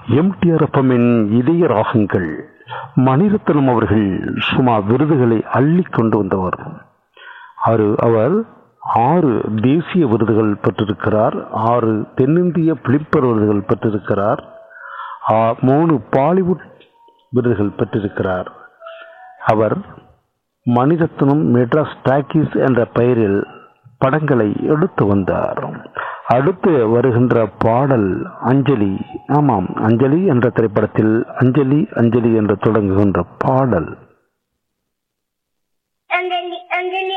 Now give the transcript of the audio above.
MTR எஃப்எம்மின் இதய ராகங்கள் மணிரத்னம் அவர்கள் சும்மா விருதுகளை அள்ளி கொண்டு வந்தவர் அவர் அவர் ஆறு தேசிய விருதுகள் பெற்றிருக்கிறார் ஆறு தென்னிந்திய பிலிப்பர் விருதுகள் பெற்றிருக்கிறார் ஆ- மூணு பாலிவுட் விருதுகள் பெற்றிருக்கிறார் அவர் மணிரத்னம் மெட்ராஸ் டாக்கீஸ் என்ற பெயரில் படங்களை எடுத்து வந்தார் அடுத்து வருகின்ற பாடல் அஞ்சலி ஆமாம் அஞ்சலி என்ற திரைப்படத்தில் அஞ்சலி அஞ்சலி என்று தொடங்குகின்ற பாடல் அஞ்சலி அஞ்சலி